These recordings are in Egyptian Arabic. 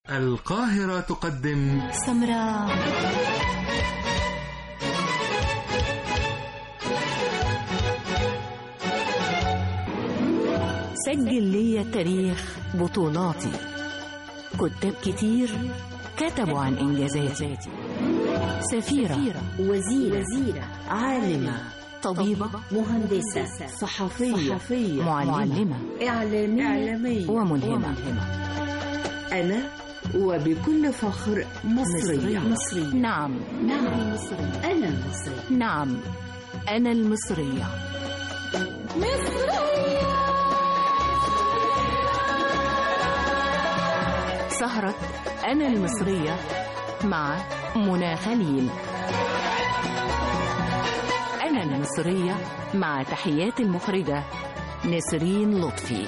القاهرة تقدم سمراء سجل لي تاريخ بطولاتي كتاب كتير كتبوا عن إنجازاتي سفيرة وزيرة, وزيرة عالمة طبيبة مهندسة صحفية, صحفية معلمة إعلامية, إعلامية وملهمة أنا وبكل فخر مصرية مصرية نعم نعم مصرية أنا مصرية نعم أنا المصرية سهرة أنا المصرية مع منى خليل أنا المصرية مع تحيات المخرجة نسرين لطفي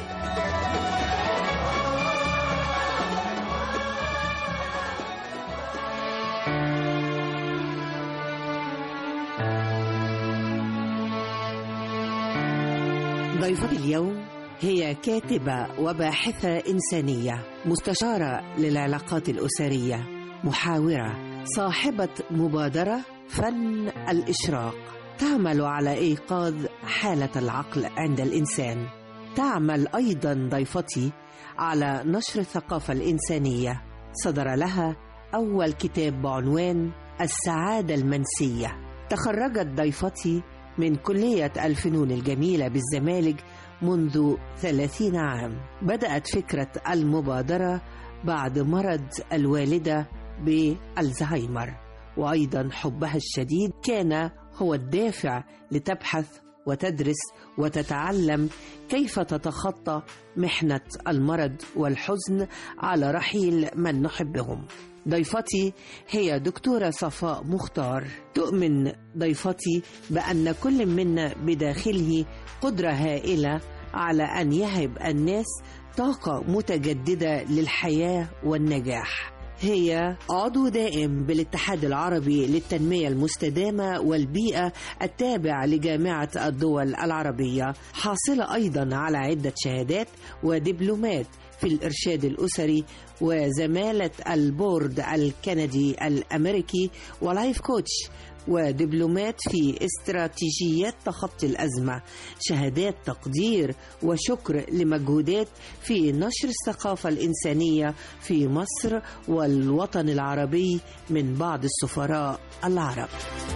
ضيفتي اليوم هي كاتبة وباحثة إنسانية مستشارة للعلاقات الأسرية محاورة صاحبة مبادرة فن الإشراق تعمل على إيقاظ حالة العقل عند الإنسان تعمل أيضا ضيفتي على نشر الثقافة الإنسانية صدر لها أول كتاب بعنوان السعادة المنسية تخرجت ضيفتي من كلية الفنون الجميلة بالزمالك منذ ثلاثين عام بدأت فكرة المبادرة بعد مرض الوالدة بالزهايمر وأيضا حبها الشديد كان هو الدافع لتبحث وتدرس وتتعلم كيف تتخطى محنة المرض والحزن على رحيل من نحبهم ضيفتي هي دكتورة صفاء مختار تؤمن ضيفتي بأن كل منا بداخله قدرة هائلة على أن يهب الناس طاقة متجددة للحياة والنجاح هي عضو دائم بالاتحاد العربي للتنمية المستدامة والبيئة التابع لجامعة الدول العربية حاصلة أيضا على عدة شهادات ودبلومات في الإرشاد الأسري وزمالة البورد الكندي الأمريكي ولايف كوتش ودبلومات في استراتيجيات تخطي الأزمة شهادات تقدير وشكر لمجهودات في نشر الثقافة الإنسانية في مصر والوطن العربي من بعض السفراء العرب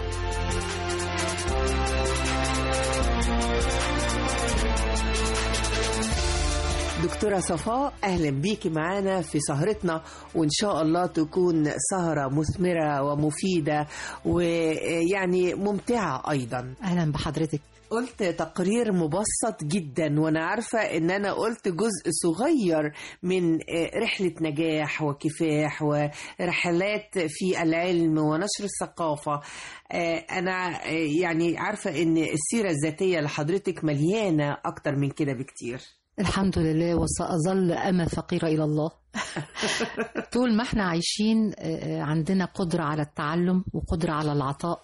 دكتورة صفاء أهلا بيكي معانا في سهرتنا وإن شاء الله تكون سهرة مثمرة ومفيدة ويعني ممتعة أيضا أهلا بحضرتك قلت تقرير مبسط جدا وانا عارفه ان انا قلت جزء صغير من رحله نجاح وكفاح ورحلات في العلم ونشر الثقافه انا يعني عارفه ان السيره الذاتيه لحضرتك مليانه اكتر من كده بكتير الحمد لله وسأظل أما فقيرة إلى الله طول ما احنا عايشين عندنا قدرة على التعلم وقدرة على العطاء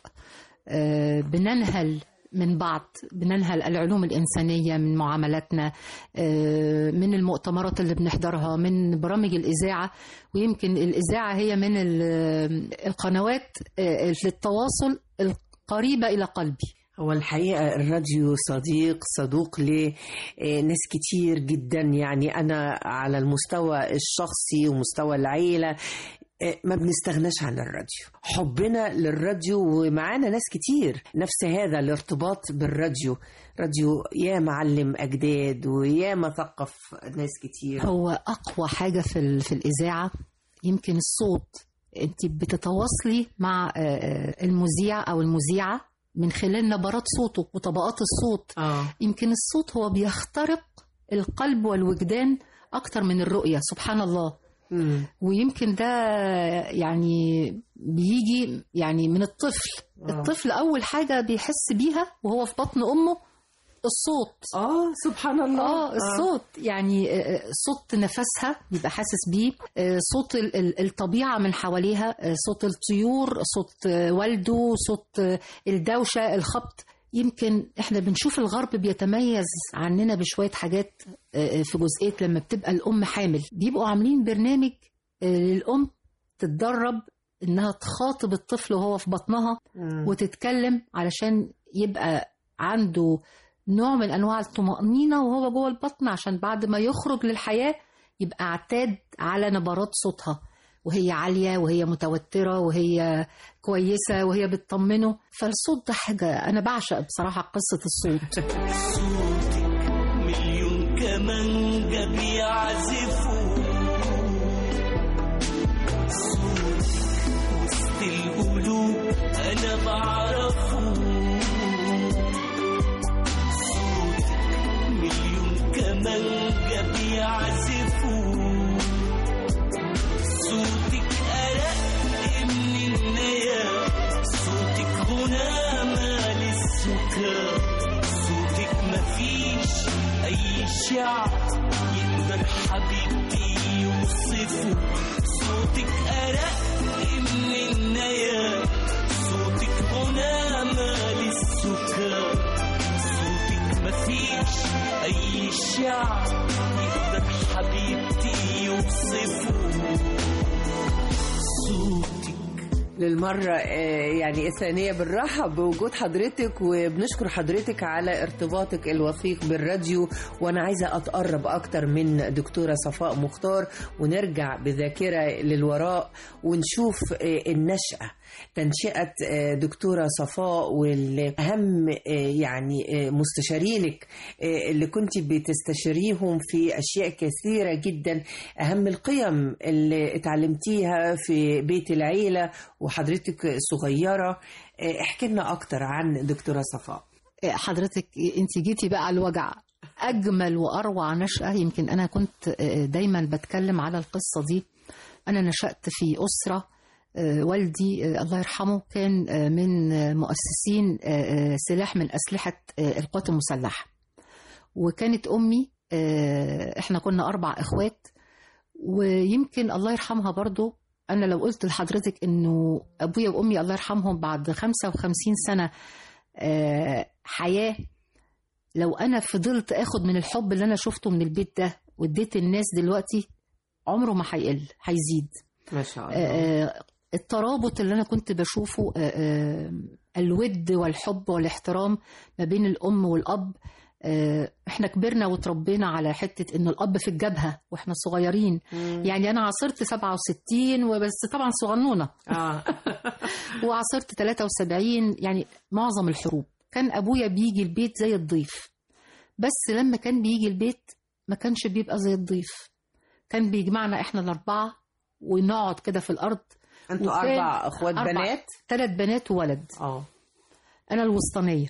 بننهل من بعض بننهل العلوم الإنسانية من معاملاتنا من المؤتمرات اللي بنحضرها من برامج الإذاعة ويمكن الإذاعة هي من القنوات للتواصل القريبة إلى قلبي هو الحقيقة الراديو صديق صدوق لناس كتير جدا يعني أنا على المستوى الشخصي ومستوى العيلة ما بنستغناش عن الراديو حبنا للراديو ومعانا ناس كتير نفس هذا الارتباط بالراديو راديو يا معلم أجداد ويا مثقف ناس كتير هو أقوى حاجة في, في الإذاعة يمكن الصوت أنت بتتواصلي مع المذيع أو المذيعة من خلال نبرات صوته وطبقات الصوت آه. يمكن الصوت هو بيخترق القلب والوجدان أكتر من الرؤية سبحان الله مم. ويمكن ده يعني بيجي يعني من الطفل آه. الطفل أول حاجة بيحس بيها وهو في بطن أمه الصوت اه سبحان الله اه الصوت يعني آه، صوت نفسها بيبقى حاسس بيه آه، صوت ال- ال- الطبيعة من حواليها آه، صوت الطيور صوت آه، والده صوت آه، الدوشة الخبط يمكن احنا بنشوف الغرب بيتميز عننا بشوية حاجات آه، في جزئية لما بتبقى الأم حامل بيبقوا عاملين برنامج آه، للأم تتدرب إنها تخاطب الطفل وهو في بطنها مم. وتتكلم علشان يبقى عنده نوع من انواع الطمأنينة وهو جوه البطن عشان بعد ما يخرج للحياة يبقى اعتاد على نبرات صوتها وهي عالية وهي متوترة وهي كويسة وهي بتطمنه فالصوت ده حاجة أنا بعشق بصراحة قصة الصوت مليون كمانجة بيعزفوا صوتك وسط القلوب أنا بعرفه صوتك مليون كمانجة بيعزفوا صوتك أرق من النيا صوتك غنى مال السكر صوتك مفيش أي شعب يقدر حبيبتي يوصفه صوتك أرق من النيا صوتك غنى مال السكر صوتك مفيش أي شعب يقدر حبيبتي يوصفه صوتك للمرة آه، يعني الثانية بالراحة بوجود حضرتك وبنشكر حضرتك على ارتباطك الوثيق بالراديو وأنا عايزة أتقرب أكتر من دكتورة صفاء مختار ونرجع بذاكرة للوراء ونشوف آه، النشأة تنشئة آه، دكتورة صفاء والأهم آه، يعني آه، مستشارينك آه، اللي كنت بتستشيريهم في أشياء كثيرة جدا أهم القيم اللي اتعلمتيها في بيت العيلة وحضرتك صغيرة آه، احكي لنا أكتر عن دكتورة صفاء آه، حضرتك انت جيتي بقى على الوجع أجمل وأروع نشأة يمكن أنا كنت آه، دايما بتكلم على القصة دي أنا نشأت في أسرة آه، والدي آه، الله يرحمه كان آه، من آه، مؤسسين آه، آه، سلاح من أسلحة آه، القوات المسلحة وكانت أمي آه، إحنا كنا أربع إخوات ويمكن الله يرحمها برضو أنا لو قلت لحضرتك إنه أبويا وأمي الله يرحمهم بعد 55 سنة آه، حياة لو أنا فضلت آخد من الحب اللي أنا شفته من البيت ده واديت الناس دلوقتي عمره ما هيقل هيزيد ما شاء الله آه، الترابط اللي انا كنت بشوفه آه، آه، الود والحب والاحترام ما بين الام والاب آه، احنا كبرنا وتربينا على حته انه الاب في الجبهه واحنا صغيرين يعني انا عاصرت 67 وبس طبعا صغنونه آه. وعاصرت 73 يعني معظم الحروب كان ابويا بيجي البيت زي الضيف بس لما كان بيجي البيت ما كانش بيبقى زي الضيف كان بيجمعنا احنا الاربعه ونقعد كده في الارض أنتوا وكان أربع أخوات أربع- بنات ثلاث بنات وولد اه انا الوسطانيه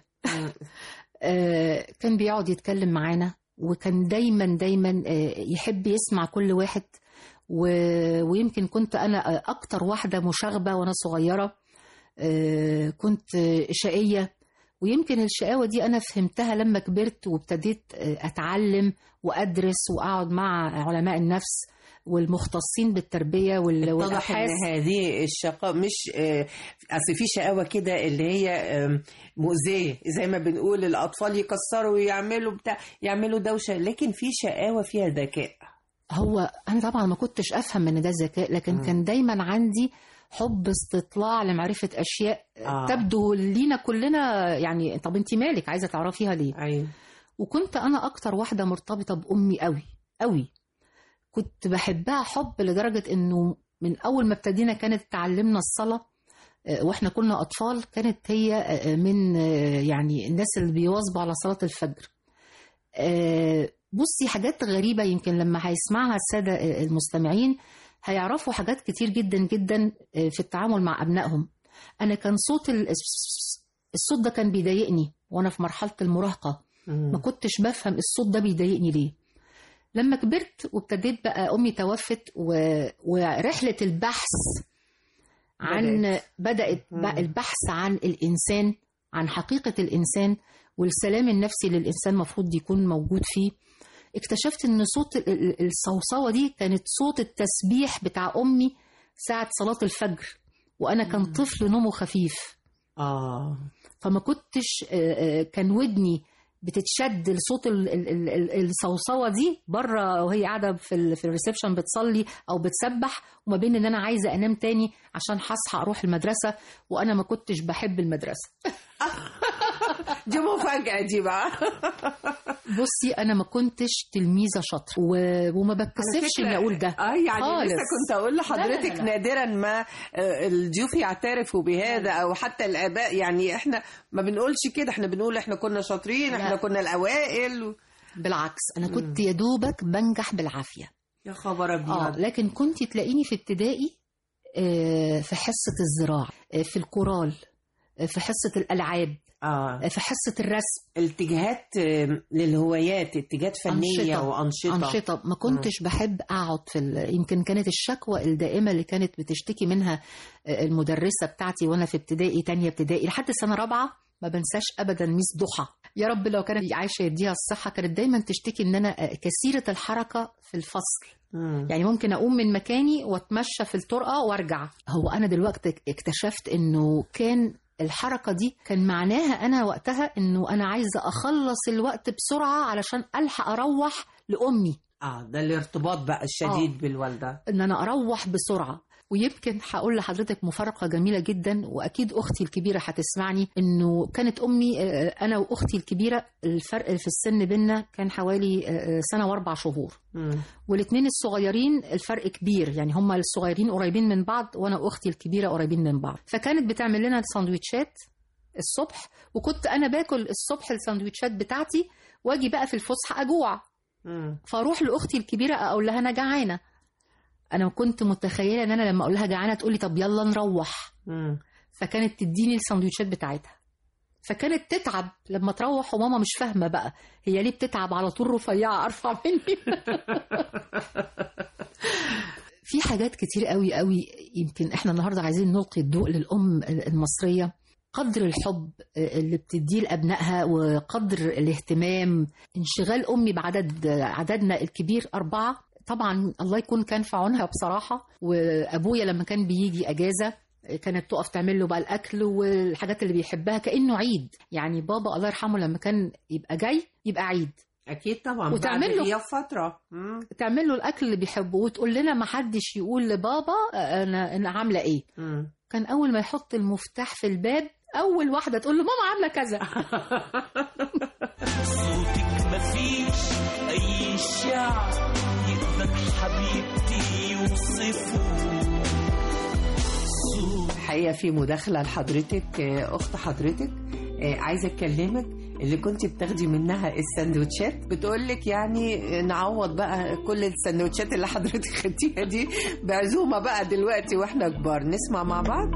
آه، كان بيقعد يتكلم معانا وكان دايما دايما آه، يحب يسمع كل واحد و- ويمكن كنت انا آه، اكتر واحده مشاغبه وانا صغيره آه، كنت آه، شقيه ويمكن الشقاوه دي انا فهمتها لما كبرت وابتديت آه، اتعلم وادرس واقعد مع علماء النفس والمختصين بالتربيه وال- اتضح والابحاث ان هذه الشقاء مش آه، اصل في شقاوه كده اللي هي آم، مؤذيه زي ما بنقول الاطفال يكسروا ويعملوا بتاع يعملوا دوشه لكن في شقاوه فيها ذكاء هو انا طبعا ما كنتش افهم ان ده ذكاء لكن مم. كان دايما عندي حب استطلاع لمعرفه اشياء آه. تبدو لينا كلنا يعني طب انت مالك عايزه تعرفيها ليه ايوه وكنت انا اكتر واحده مرتبطه بامي قوي قوي كنت بحبها حب لدرجه انه من اول ما ابتدينا كانت تعلمنا الصلاه آه، واحنا كنا اطفال كانت هي آه، من آه، يعني الناس اللي بيواظبوا على صلاه الفجر آه، بصي حاجات غريبه يمكن لما هيسمعها الساده آه، المستمعين هيعرفوا حاجات كتير جدا جدا آه، في التعامل مع ابنائهم انا كان صوت ال- الصوت ده كان بيضايقني وانا في مرحله المراهقه ما كنتش بفهم الصوت ده بيضايقني ليه لما كبرت وابتديت بقى امي توفت و... ورحله البحث عن بدات بقى مم. البحث عن الانسان عن حقيقه الانسان والسلام النفسي اللي الانسان المفروض يكون موجود فيه اكتشفت ان صوت ال- ال- الصوصوه دي كانت صوت التسبيح بتاع امي ساعه صلاه الفجر وانا كان طفل نومه خفيف اه فما كنتش آه، آه، كان ودني بتتشد لصوت ال- ال- ال- ال- الصوصوه دي بره وهي قاعده في ال- في الريسبشن بتصلي او بتسبح وما بين ان انا عايزه انام تاني عشان هصحى اروح المدرسه وانا ما كنتش بحب المدرسه دي مفاجأة دي بقى بصي انا ما كنتش تلميذه شاطره و... وما بتكسفش على فكرة- اني اقول ده اه يعني خالص. لسه كنت اقول لحضرتك لا، لا، لا. نادرا ما آه، الضيوف يعترفوا بهذا او حتى الاباء يعني احنا ما بنقولش كده احنا بنقول احنا كنا شاطرين احنا لا. كنا الاوائل بالعكس انا كنت يا دوبك بنجح بالعافيه يا خبر اه ابيض لكن كنت تلاقيني في ابتدائي آه، في حصه الزراعه آه، في الكورال آه، في حصه الالعاب اه آه، في حصه الرسم الاتجاهات آه، للهوايات اتجاهات فنيه أنشطة. وانشطه أنشطة ما كنتش بحب أقعد في ال... يمكن كانت الشكوى الدائمة اللي كانت بتشتكي منها آه، المدرسة بتاعتي وأنا في ابتدائي تانية ابتدائي لحد سنة رابعة ما بنساش أبدا ميس ضحى يا رب لو كانت عايشة يديها الصحة كانت دايما تشتكي إن أنا آه، كثيرة الحركة في الفصل مم. يعني ممكن أقوم من مكاني وأتمشى في الطرقة وأرجع هو أنا دلوقتي اكتشفت إنه كان الحركة دي كان معناها أنا وقتها إنه أنا عايزة أخلص الوقت بسرعة علشان ألحق أروح لأمي اه ده الارتباط بقى الشديد بالوالده ان انا اروح بسرعه ويمكن هقول لحضرتك مفارقه جميله جدا واكيد اختي الكبيره هتسمعني انه كانت امي آه، انا واختي الكبيره الفرق في السن بينا كان حوالي آه، سنه واربع شهور مم. والاثنين الصغيرين الفرق كبير يعني هما الصغيرين قريبين من بعض وانا واختي الكبيره قريبين من بعض فكانت بتعمل لنا الساندوتشات الصبح وكنت انا باكل الصبح الساندوتشات بتاعتي واجي بقى في الفسحه اجوع مم. فاروح لاختي الكبيره اقول لها انا جعانه انا كنت متخيله ان انا لما اقول لها جعانه تقول لي طب يلا نروح مم. فكانت تديني السندوتشات بتاعتها فكانت تتعب لما تروح وماما مش فاهمه بقى هي ليه بتتعب على طول رفيعه ارفع مني في حاجات كتير قوي قوي يمكن احنا النهارده عايزين نلقي الضوء للام المصريه قدر الحب اللي بتديه لابنائها وقدر الاهتمام انشغال امي بعدد عددنا الكبير اربعه طبعا الله يكون كان في عونها بصراحه وابويا لما كان بيجي اجازه كانت تقف تعمل له بقى الاكل والحاجات اللي بيحبها كانه عيد يعني بابا الله يرحمه لما كان يبقى جاي يبقى عيد اكيد طبعا وتعمل بعد له- غياب فتره مم. تعمل له الاكل اللي بيحبه وتقول لنا ما حدش يقول لبابا انا انا عامله ايه مم. كان اول ما يحط المفتاح في الباب اول واحده تقول له ماما عامله كذا صوتك مفيش أي شعر يقدر حبيبتي يوصفه صوت الحقيقه في مداخله لحضرتك آه، اخت حضرتك آه، عايزه اكلمك اللي كنت بتاخدي منها السندوتشات بتقول لك يعني نعوض بقى كل السندوتشات اللي حضرتك خدتيها دي بعزومه بقى دلوقتي واحنا كبار نسمع مع بعض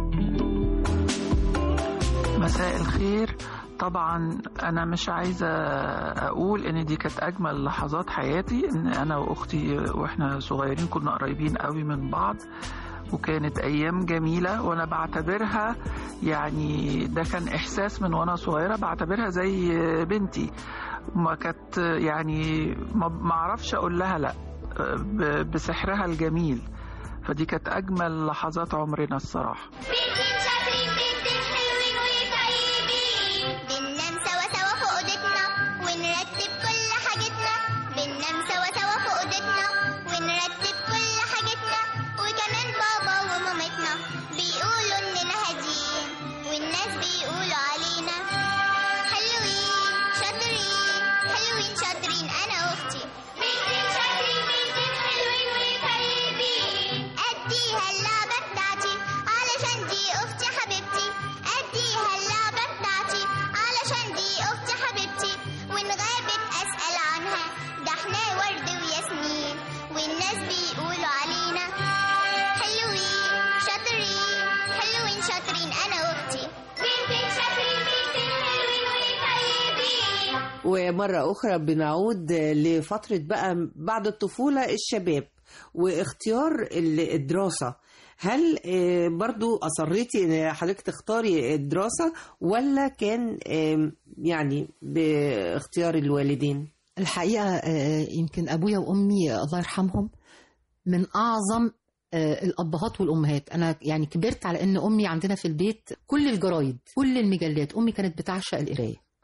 مساء الخير طبعا انا مش عايزه اقول ان دي كانت اجمل لحظات حياتي ان انا واختي واحنا صغيرين كنا قريبين قوي من بعض وكانت ايام جميله وانا بعتبرها يعني ده كان احساس من وانا صغيره بعتبرها زي بنتي ما كانت يعني ما ما اعرفش اقول لها لا ب- بسحرها الجميل فدي كانت اجمل لحظات عمرنا الصراحه بنتين شاطرين بنتين حلوين وطيبين بننام سوا سوا في اوضتنا ونرتب كل حاجتنا بننام سوا سوا في اوضتنا ونرتب كل حاجتنا وكمان بابا ومامتنا بيقولوا اننا هاديين والناس بيقولوا علينا حلوين شاطرين حلوين شاطرين انا واختي بنتين شاطرين بنتين حلوين وطيبين اديها اللعبه بتاعتي علشان دي اختي حبيبتي اديها اللعبه بتاعتي علشان دي اختي حبيبتي وان غابت اسال عنها ده احنا ورد وياسمين والناس بيقولوا علينا حلوين شاطرين حلوين شاطرين انا واختي بنتين شاطرين بنتين حلوين وطيبين ومرة أخرى بنعود لفترة بقى بعد الطفولة الشباب واختيار ال- الدراسة هل آه، برضو أصريتي إن حضرتك تختاري الدراسة ولا كان آم، يعني باختيار الوالدين؟ الحقيقه آه، يمكن ابويا وامي الله يرحمهم من اعظم آه، الابهات والامهات انا يعني كبرت على ان امي عندنا في البيت كل الجرايد كل المجلات امي كانت بتعشق القرايه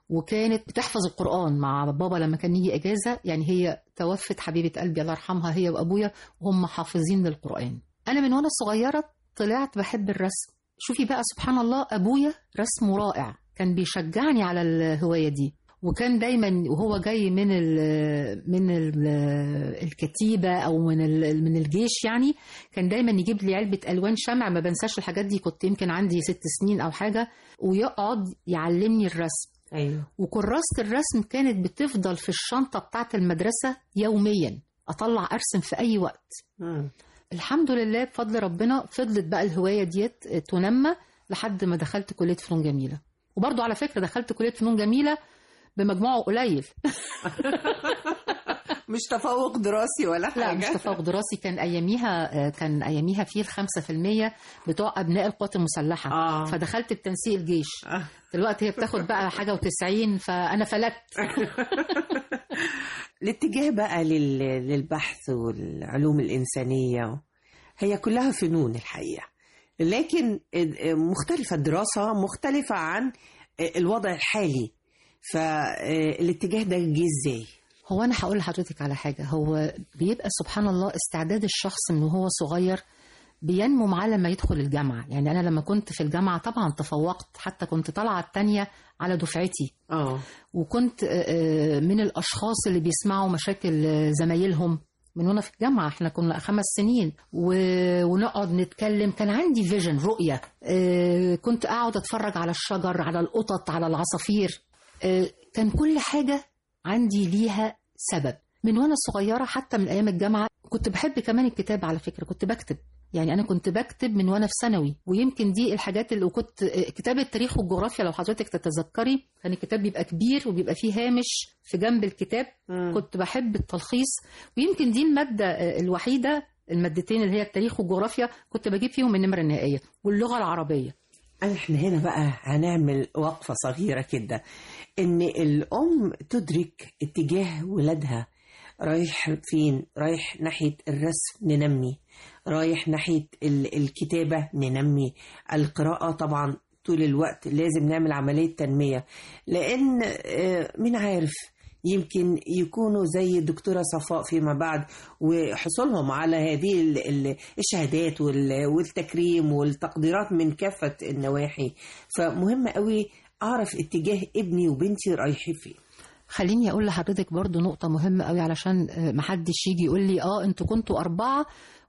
وكانت بتحفظ القرآن مع بابا لما كان يجي إجازة يعني هي توفت حبيبة قلبي الله يرحمها هي وأبويا وهم حافظين للقرآن أنا من وأنا صغيرة طلعت بحب الرسم شوفي بقى سبحان الله أبويا رسمه رائع كان بيشجعني على الهواية دي وكان دايما وهو جاي من ال من ال الكتيبه او من ال من الجيش يعني كان دايما يجيب لي علبه الوان شمع ما بنساش الحاجات دي كنت يمكن عندي ست سنين او حاجه ويقعد يعلمني الرسم ايوه وكراسه الرسم كانت بتفضل في الشنطه بتاعه المدرسه يوميا اطلع ارسم في اي وقت مم. الحمد لله بفضل ربنا فضلت بقى الهوايه ديت تنمى لحد ما دخلت كليه فنون جميله وبرضو على فكره دخلت كليه فنون جميله بمجموعه قليل مش تفوق دراسي ولا حاجه لا مش تفوق دراسي كان اياميها كان اياميها فيه الخمسة في المية بتوع ابناء القوات المسلحه آه. فدخلت بتنسيق الجيش آه. دلوقتي هي بتاخد بقى حاجه وتسعين فانا فلت الاتجاه بقى لل- للبحث والعلوم الإنسانية هي كلها فنون الحقيقة لكن مختلفة الدراسة مختلفة عن الوضع الحالي فالاتجاه ده جه ازاي؟ هو انا هقول لحضرتك على حاجه هو بيبقى سبحان الله استعداد الشخص من وهو صغير بينمو معاه لما يدخل الجامعه يعني انا لما كنت في الجامعه طبعا تفوقت حتى كنت طالعه التانية على دفعتي اه وكنت آه، آه، من الاشخاص اللي بيسمعوا مشاكل آه، زمايلهم من وانا في الجامعه احنا كنا خمس سنين و... ونقعد نتكلم كان عندي فيجن رؤيه آه، كنت اقعد اتفرج على الشجر على القطط على العصافير آه، كان كل حاجه عندي ليها سبب من وانا صغيره حتى من ايام الجامعه كنت بحب كمان الكتابه على فكره كنت بكتب يعني انا كنت بكتب من وانا في ثانوي ويمكن دي الحاجات اللي وكنت كتاب التاريخ والجغرافيا لو حضرتك تتذكري كان الكتاب بيبقى كبير وبيبقى فيه هامش في جنب الكتاب كنت بحب التلخيص ويمكن دي الماده الوحيده المادتين اللي هي التاريخ والجغرافيا كنت بجيب فيهم النمره النهائيه واللغه العربيه احنا هنا بقى هنعمل وقفة صغيرة كده ان الام تدرك اتجاه ولادها رايح فين رايح ناحية الرسم ننمي رايح ناحية ال- الكتابة ننمي القراءة طبعا طول الوقت لازم نعمل عملية تنمية لأن آه، مين عارف يمكن يكونوا زي الدكتورة صفاء فيما بعد وحصولهم على هذه ال- ال- الشهادات وال- والتكريم والتقديرات من كافة النواحي فمهم قوي أعرف اتجاه ابني وبنتي رايحين فين خليني اقول لحضرتك برضو نقطة مهمة قوي علشان آه، محدش يجي يقول لي اه انتوا كنتوا أربعة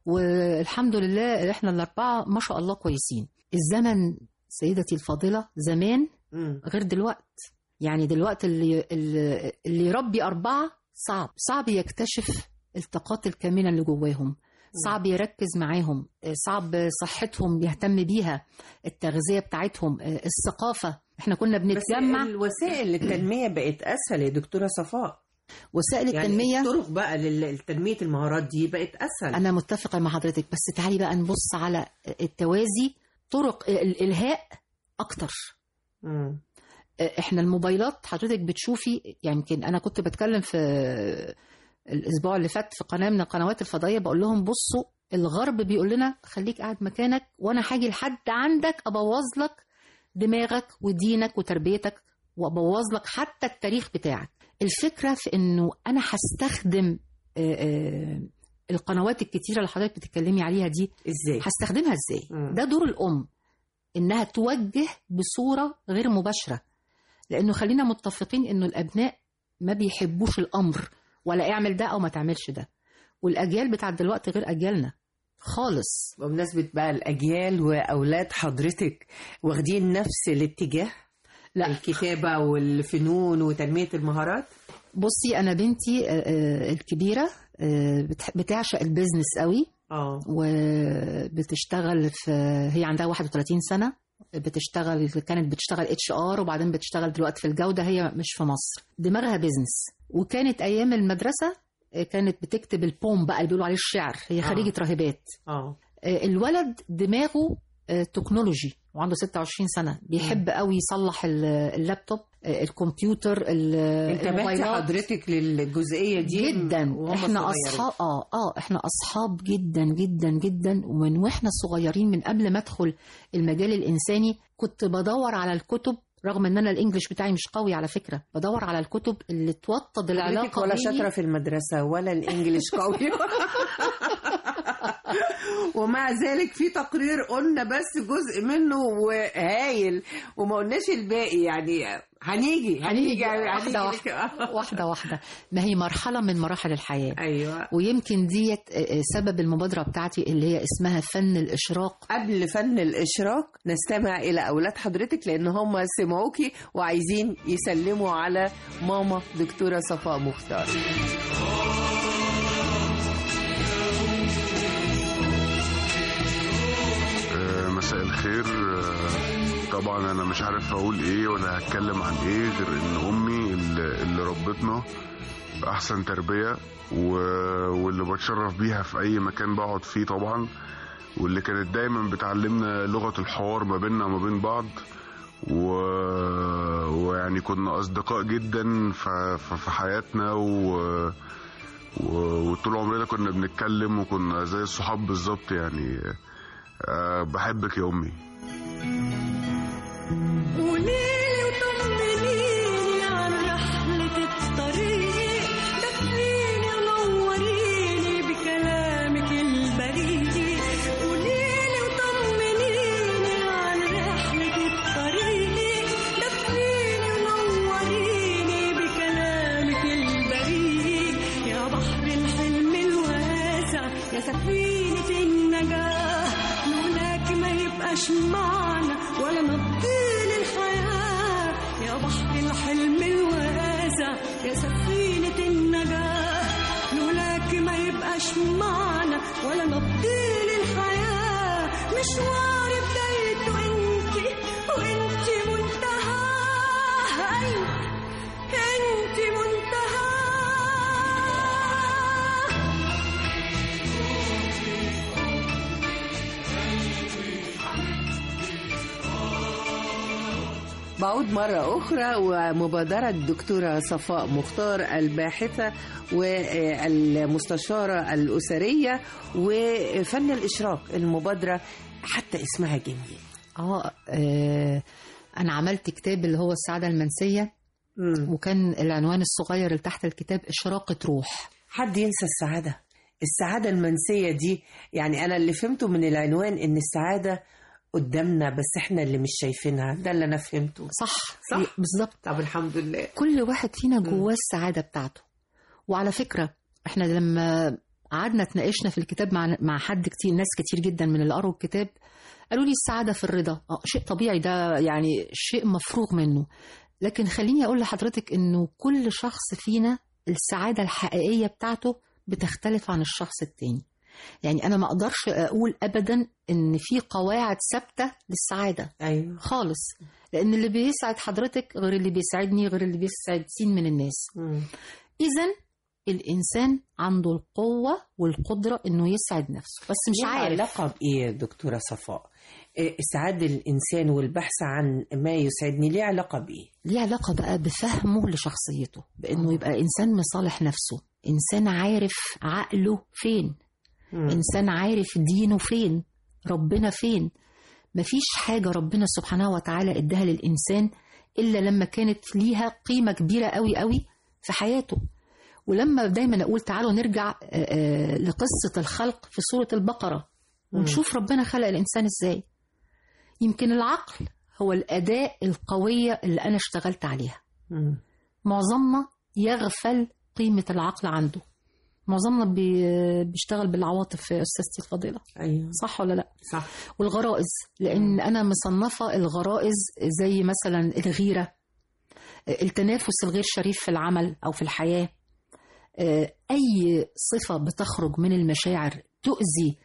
والحمد لله احنا الأربعة ما شاء الله كويسين الزمن سيدتي الفاضلة زمان مم. غير دلوقت يعني دلوقتي اللي اللي اللي يربي أربعة صعب صعب يكتشف الطاقات الكامنة اللي جواهم صعب يركز معاهم آه، صعب صحتهم يهتم بيها التغذية بتاعتهم آه، الثقافة احنا كنا بس بنتجمع الوسائل التنمية بقت أسهل يا دكتورة صفاء وسائل يعني التنمية الطرق بقى لل- لتنمية المهارات دي بقت أسهل أنا متفقة مع حضرتك بس تعالي بقى نبص على التوازي طرق الإلهاء أكتر مم. إحنا الموبايلات حضرتك بتشوفي يمكن أنا كنت بتكلم في الأسبوع اللي فات في قناة من القنوات الفضائية بقول لهم بصوا الغرب بيقول لنا خليك قاعد مكانك وأنا هاجي لحد عندك أبوظ لك دماغك ودينك وتربيتك وأبوظ لك حتى التاريخ بتاعك الفكرة في إنه أنا هستخدم آه، آه، القنوات الكتيرة اللي حضرتك بتتكلمي عليها دي إزاي؟ هستخدمها ازاي مم. ده دور الام انها توجه بصوره غير مباشره لانه خلينا متفقين انه الابناء ما بيحبوش الامر ولا اعمل ده او ما تعملش ده والاجيال بتاعت دلوقتي غير اجيالنا خالص بمناسبة بقى الأجيال وأولاد حضرتك واخدين نفس الاتجاه لا الكتابة والفنون وتنمية المهارات بصي انا بنتي آه، آه، الكبيره آه، بتح- بتعشق البيزنس قوي اه وبتشتغل في هي عندها 31 سنة بتشتغل كانت بتشتغل اتش ار وبعدين بتشتغل دلوقتي في الجودة هي مش في مصر دماغها بيزنس وكانت ايام المدرسة كانت بتكتب البوم بقى اللي بيقولوا عليه الشعر هي خريجة راهبات اه الولد دماغه تكنولوجي وعنده 26 سنة بيحب قوي يصلح ال- اللابتوب الكمبيوتر ال- انتبهتي الموبايلات. حضرتك للجزئية دي جدا وهم احنا صغيرين. اصحاب اه اه احنا اصحاب جدا جدا جدا ومن واحنا صغيرين من قبل ما ادخل المجال الانساني كنت بدور على الكتب رغم ان انا الانجليش بتاعي مش قوي على فكره بدور على الكتب اللي توطد حضرتك العلاقه ولا بيني- شاطرة في المدرسة ولا الإنجليش قوي ومع ذلك في تقرير قلنا بس جزء منه وهايل وما قلناش الباقي يعني هنيجي هنيجي هنيجي واحده واحده واحده واحده ما هي مرحله من مراحل الحياه ايوه ويمكن ديت آه، آه، سبب المبادره بتاعتي اللي هي اسمها فن الاشراق قبل فن الإشراق نستمع إلى أولاد حضرتك لأن هم سمعوكي وعايزين يسلموا على ماما دكتورة صفاء مختار آه، مساء الخير آه، طبعا انا مش عارف اقول ايه ولا هتكلم عن ايه غير ان امي اللي اللي ربتنا احسن تربيه و- واللي بتشرف بيها في اي مكان بقعد فيه طبعا واللي كانت دايما بتعلمنا لغه الحوار ما بيننا وما بين بعض و... ويعني كنا اصدقاء جدا ف... ف- في حياتنا و... و... وطول عمرنا كنا بنتكلم وكنا زي الصحاب بالظبط يعني أه بحبك يا امي قوليلي وطمنيني عن رحلة الطريق دفيني ونوريني بكلامك البريء قوليلي وطمنيني عن رحلة الطريق دفيني ونوريني بكلامك البريء يا بحر الحلم الواسع يا سفينة النجاة لولاك ما يبقاش معنا ولا نبطيل الحياة يا بحر الحلم الواسع يا سفينة النجاة لولاك ما يبقاش معنا ولا نبطيل الحياة مشوار بدايته انتي وانتي منتهى انتي منتهى بعود مرة أخرى ومبادرة الدكتورة صفاء مختار الباحثة والمستشارة الأسرية وفن الإشراق المبادرة حتى اسمها جميل اه آه، انا عملت كتاب اللي هو السعاده المنسيه مم. وكان العنوان الصغير اللي تحت الكتاب اشراقه روح حد ينسى السعادة السعادة المنسية دي يعني أنا اللي فهمته من العنوان إن السعادة قدامنا بس إحنا اللي مش شايفينها ده اللي أنا فهمته صح صح. بالظبط طب الحمد لله كل واحد فينا جواه السعاده بتاعته وعلى فكره احنا لما قعدنا اتناقشنا في الكتاب مع مع حد كتير ناس كتير جدا من اللي قروا الكتاب قالوا لي السعاده في الرضا اه شيء طبيعي ده يعني شيء مفروغ منه لكن خليني اقول لحضرتك انه كل شخص فينا السعاده الحقيقيه بتاعته بتختلف عن الشخص التاني يعني انا ما اقدرش اقول ابدا ان في قواعد ثابته للسعاده أيوه خالص لان اللي بيسعد حضرتك غير اللي بيسعدني غير اللي بيسعد سين من الناس مم. اذا الانسان عنده القوه والقدره انه يسعد نفسه بس مش ليه عارف علاقة بإيه يا دكتورة صفاء؟ إيه إسعاد الإنسان والبحث عن ما يسعدني ليه علاقة بإيه؟ ليه علاقه بقى بفهمه لشخصيته بانه يبقى انسان مصالح نفسه انسان عارف عقله فين مم. انسان عارف دينه فين ربنا فين مفيش حاجه ربنا سبحانه وتعالى اداها للانسان الا لما كانت ليها قيمه كبيره قوي قوي في حياته ولما دايما اقول تعالوا نرجع آه، آه، لقصه الخلق في سوره البقره ونشوف ربنا خلق الانسان ازاي يمكن العقل هو الاداه القويه اللي انا اشتغلت عليها مم. معظمنا يغفل قيمه العقل عنده معظمنا بي- بيشتغل بالعواطف يا استاذتي الفاضله أيوه صح ولا لا صح والغرائز لان انا مصنفه الغرائز زي مثلا الغيره التنافس الغير شريف في العمل او في الحياه آه، اي صفه بتخرج من المشاعر تؤذي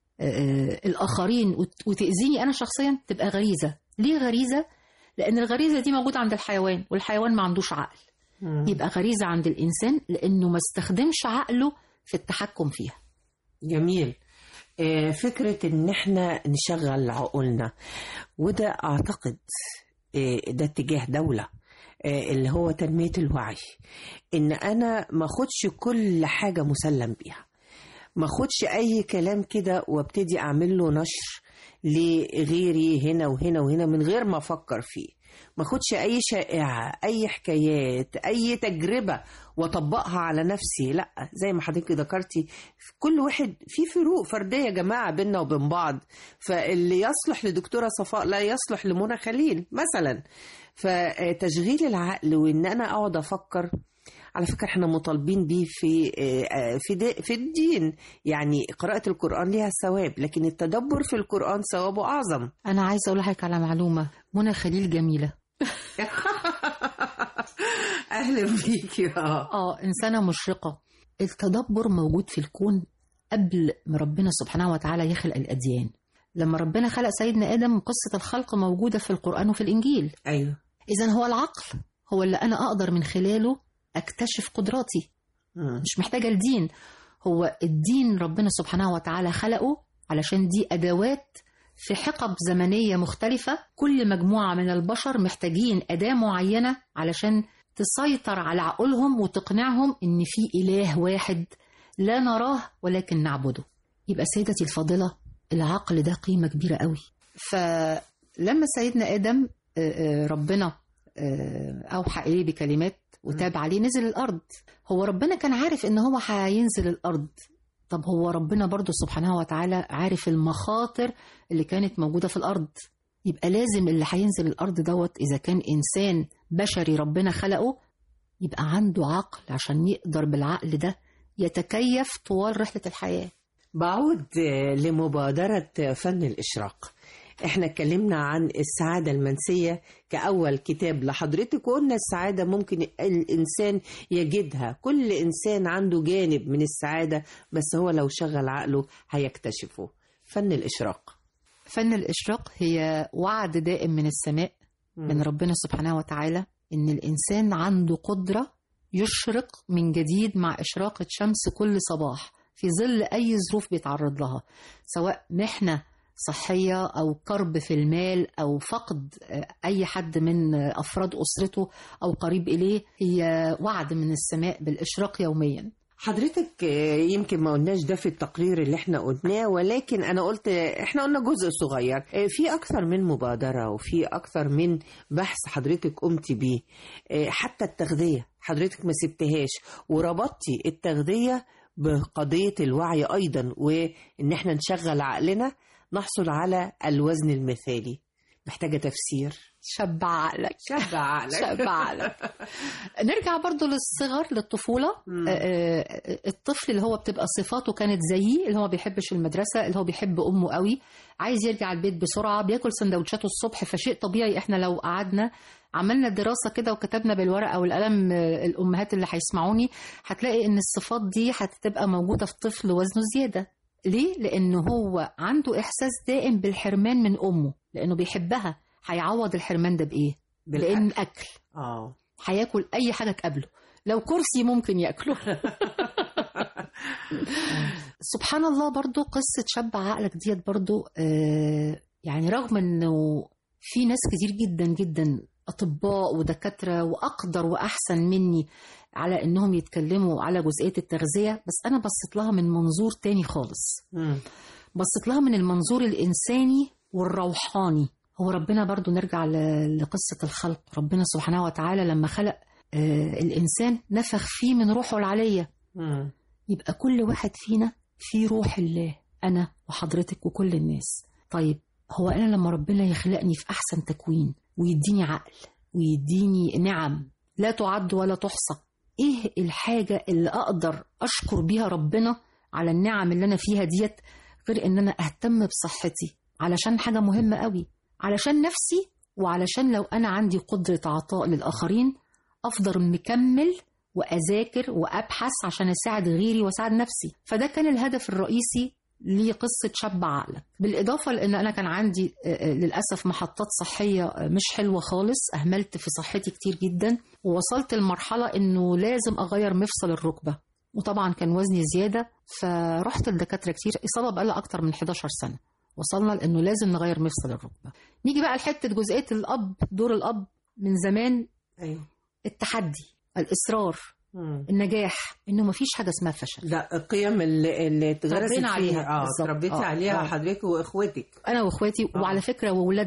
آه، الاخرين وت- وتاذيني انا شخصيا تبقى غريزه ليه غريزه لان الغريزه دي موجوده عند الحيوان والحيوان ما عندوش عقل مم. يبقى غريزه عند الانسان لانه ما استخدمش عقله في التحكم فيها جميل آه، فكرة إن إحنا نشغل عقولنا وده أعتقد آه، ده اتجاه دولة آه، اللي هو تنمية الوعي إن أنا ما أخدش كل حاجة مسلم بيها ما أخدش أي كلام كده وابتدي أعمل له نشر لغيري هنا وهنا وهنا من غير ما أفكر فيه ما اخدش اي شائعه اي حكايات اي تجربه واطبقها على نفسي لا زي ما حضرتك ذكرتي كل واحد في فروق فرديه يا جماعه بيننا وبين بعض فاللي يصلح لدكتوره صفاء لا يصلح لمنى خليل مثلا فتشغيل العقل وان انا اقعد افكر على فكره احنا مطالبين بيه في في دي في الدين يعني قراءه القران ليها ثواب لكن التدبر في القران ثوابه اعظم انا عايزه اقول لحضرتك على معلومه منى خليل جميله اهلا بيكي اه اه انسانه مشرقه التدبر موجود في الكون قبل ما ربنا سبحانه وتعالى يخلق الاديان لما ربنا خلق سيدنا ادم قصه الخلق موجوده في القران وفي الانجيل ايوه اذا هو العقل هو اللي انا اقدر من خلاله اكتشف قدراتي مم. مش محتاجه الدين هو الدين ربنا سبحانه وتعالى خلقه علشان دي ادوات في حقب زمنيه مختلفه كل مجموعه من البشر محتاجين اداه معينه علشان تسيطر على عقولهم وتقنعهم ان في اله واحد لا نراه ولكن نعبده يبقى سيدتي الفاضله العقل ده قيمه كبيره قوي فلما سيدنا ادم آه، آه، ربنا آه، اوحى اليه بكلمات وتاب عليه نزل الارض هو ربنا كان عارف ان هو هينزل الارض طب هو ربنا برضو سبحانه وتعالى عارف المخاطر اللي كانت موجوده في الارض يبقى لازم اللي هينزل الارض دوت اذا كان انسان بشري ربنا خلقه يبقى عنده عقل عشان يقدر بالعقل ده يتكيف طوال رحله الحياه بعود آه، لمبادرة فن الإشراق احنا اتكلمنا عن السعادة المنسية كأول كتاب لحضرتك وقلنا السعادة ممكن الإنسان يجدها كل إنسان عنده جانب من السعادة بس هو لو شغل عقله هيكتشفه فن الإشراق فن الاشراق هي وعد دائم من السماء من ربنا سبحانه وتعالى ان الانسان عنده قدره يشرق من جديد مع اشراقه شمس كل صباح في ظل اي ظروف بيتعرض لها سواء محنه صحيه او كرب في المال او فقد آه، اي حد من آه، افراد اسرته او قريب اليه هي وعد من السماء بالاشراق يوميا حضرتك آه، يمكن ما قلناش ده في التقرير اللي احنا قلناه ولكن انا قلت آه، احنا قلنا جزء صغير آه، في اكثر من مبادرة وفي اكثر من بحث حضرتك قمتي بيه آه، حتى التغذية حضرتك ما سبتهاش وربطتي التغذية بقضية الوعي ايضا وان احنا نشغل عقلنا نحصل على الوزن المثالي محتاجة تفسير شبع عقلك شبع عقلك شبع عقلك نرجع برضو للصغر للطفولة مم. آه، آه، الطفل اللي هو بتبقى صفاته كانت زيي اللي هو بيحبش المدرسة اللي هو بيحب أمه قوي عايز يرجع البيت بسرعة بياكل سندوتشاته الصبح فشيء طبيعي احنا لو قعدنا عملنا دراسة كده وكتبنا بالورقة والقلم آه، الأمهات اللي هيسمعوني هتلاقي إن الصفات دي هتبقى موجودة في طفل وزنه زيادة ليه؟ لأنه هو عنده إحساس دائم بالحرمان من أمه لأنه بيحبها هيعوض الحرمان ده بإيه؟ لأن أكل اه هياكل اي حاجه تقابله لو كرسي ممكن ياكله سبحان الله برضو قصه شبع عقلك ديت برضو آه يعني رغم انه في ناس كتير جدا جدا اطباء ودكاتره واقدر واحسن مني على انهم يتكلموا على جزئيه التغذيه بس انا بصيت لها من منظور تاني خالص مم. بصيت لها من المنظور الإنساني والروحاني هو ربنا برضو نرجع ل- لقصة الخلق ربنا سبحانه وتعالى لما خلق آه، الإنسان نفخ فيه من روحه العلية مم. يبقى كل واحد فينا في روح الله أنا وحضرتك وكل الناس طيب هو أنا لما ربنا يخلقني في أحسن تكوين ويديني عقل ويديني نعم لا تعد ولا تحصى إيه الحاجة اللي أقدر أشكر بيها ربنا على النعم اللي أنا فيها ديت غير إن أنا أهتم بصحتي علشان حاجة مهمة قوي علشان نفسي وعلشان لو أنا عندي قدرة عطاء للآخرين أفضل مكمل وأذاكر وأبحث عشان أساعد غيري وأساعد نفسي فده كان الهدف الرئيسي لقصة شبع عقلك بالإضافة لأن أنا كان عندي آه، آه، للأسف محطات صحية آه، مش حلوة خالص أهملت في صحتي كتير جدا ووصلت لمرحلة إنه لازم أغير مفصل الركبة وطبعا كان وزني زيادة فرحت لدكاترة كتير إصابة بقالها أكتر من 11 سنة وصلنا لأنه لازم نغير مفصل الركبة نيجي بقى لحتة جزئية الأب دور الأب من زمان ايوه التحدي الإصرار مم. النجاح إنه مفيش حاجة اسمها فشل ده القيم اللي, اللي اتغرست تربينا عليها. فيها اه بالظبط. تربيتي آه، عليها آه. حضرتك واخواتك انا واخواتي آه. وعلى فكره واولادنا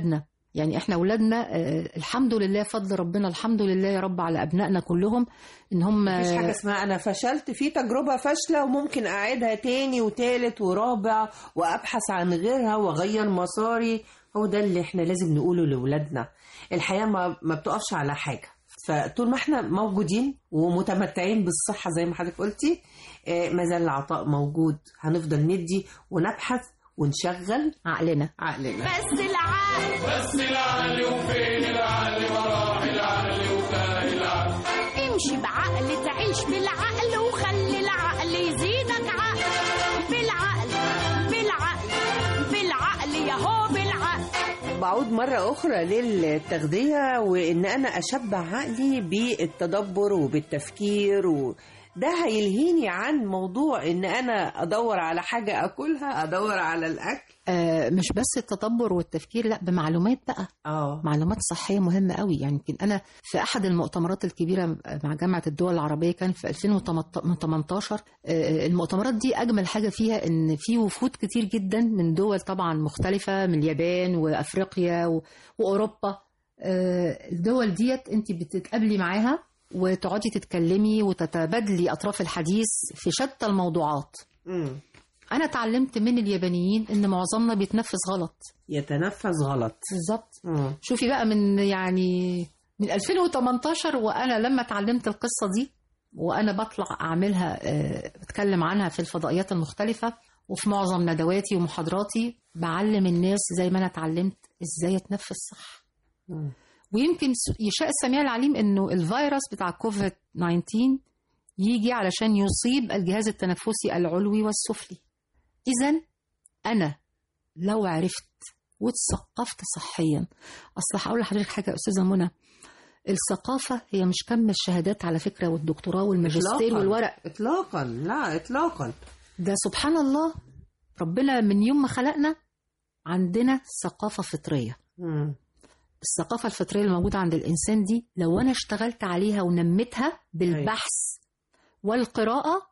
يعني احنا اولادنا آه، الحمد لله فضل ربنا الحمد لله يا رب على ابنائنا كلهم ان هم مفيش حاجة اسمها أنا فشلت في تجربة فاشلة وممكن أعيدها تاني وتالت ورابع وأبحث عن غيرها وأغير مساري هو ده اللي احنا لازم نقوله لأولادنا الحياة ما, ما بتقفش على حاجة فطول ما احنا موجودين ومتمتعين بالصحة زي ما حضرتك قلتي آه، ما زال العطاء موجود هنفضل ندي ونبحث ونشغل عقلنا عقلنا بس العقل بس العقل وفين العقل وراح العقل وتاه العقل امشي بعقل تعيش بالعقل وخلي العقل يزيدك عقل بالعقل بالعقل بالعقل ياهو بالعقل بعود مرة أخرى للتغذية وإن أنا أشبع عقلي بالتدبر وبالتفكير و... ده هيلهيني عن موضوع إن أنا أدور على حاجة أكلها أدور على الأكل آه، مش بس التدبر والتفكير لا بمعلومات بقى آه معلومات صحيه مهمه قوي يعني يمكن انا في احد المؤتمرات الكبيره مع جامعه الدول العربيه كان في 2018 آه، المؤتمرات دي اجمل حاجه فيها ان في وفود كتير جدا من دول طبعا مختلفه من اليابان وافريقيا و- واوروبا آه، الدول ديت انت بتتقابلي معاها وتقعدي تتكلمي وتتبادلي اطراف الحديث في شتى الموضوعات مم. انا اتعلمت من اليابانيين ان معظمنا بيتنفس غلط يتنفس غلط بالظبط مم. شوفي بقى من يعني من 2018 وانا لما اتعلمت القصه دي وانا بطلع اعملها آه، بتكلم عنها في الفضائيات المختلفه وفي معظم ندواتي ومحاضراتي بعلم الناس زي ما انا اتعلمت ازاي اتنفس صح مم. ويمكن س- يشاء السميع العليم انه الفيروس بتاع كوفيد 19 يجي علشان يصيب الجهاز التنفسي العلوي والسفلي اذا انا لو عرفت واتثقفت صحيا اصل هقول لحضرتك حاجه يا استاذه منى الثقافه هي مش كم الشهادات على فكره والدكتوراه والماجستير إطلاقاً. والورق إطلاقا لا إطلاقا ده سبحان الله ربنا من يوم ما خلقنا عندنا ثقافه فطريه مم. الثقافة الفطرية اللي موجودة عند الإنسان دي لو أنا اشتغلت عليها ونميتها بالبحث والقراءة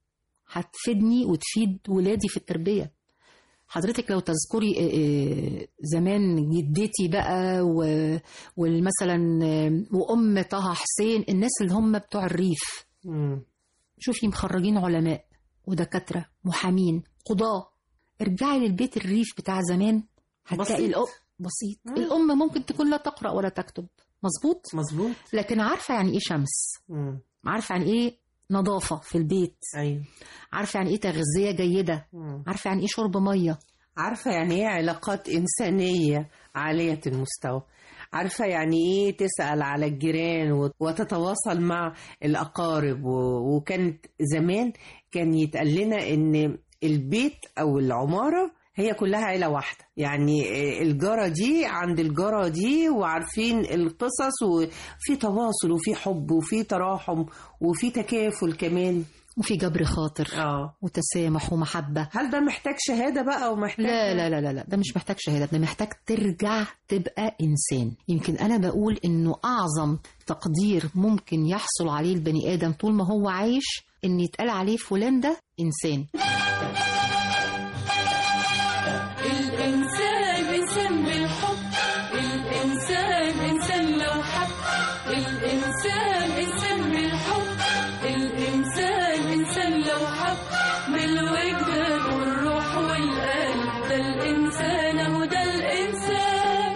هتفيدني وتفيد ولادي في التربية حضرتك لو تذكري آه، آه، زمان جدتي بقى و- ومثلا آه، وأم طه حسين الناس اللي هم بتوع الريف مم. شوفي مخرجين علماء ودكاترة محامين قضاة ارجعي للبيت الريف بتاع زمان هتلاقي بسيط. الأم بسيط الأم ممكن تكون لا تقرأ ولا تكتب مظبوط مظبوط لكن عارفة يعني إيه شمس مم. عارفة يعني إيه نظافة في البيت أيوة عارفة يعني إيه تغذية جيدة مم. عارفة يعني إيه شرب مية عارفة يعني ايه علاقات إنسانية عالية المستوى عارفة يعني ايه تسأل على الجيران وت- وتتواصل مع الأقارب و- وكانت زمان كان يتقال لنا إن البيت أو العمارة هي كلها عيلة واحدة يعني الجارة دي عند الجارة دي وعارفين القصص وفي تواصل وفي حب وفي تراحم وفي تكافل كمان وفي جبر خاطر اه وتسامح ومحبة هل ده محتاج شهادة بقى ومحتاج لا لا لا لا لا ده مش محتاج شهادة ده محتاج ترجع تبقى إنسان يمكن أنا بقول إنه أعظم تقدير ممكن يحصل عليه البني آدم طول ما هو عايش إن يتقال عليه فلان ده إنسان الإنسان إنسان بالحب الإنسان إنسان لو حب الإنسان إنسان بالحب الإنسان إنسان لو حب بالوجدان والروح والقلب ده الإنسان أهو ده الإنسان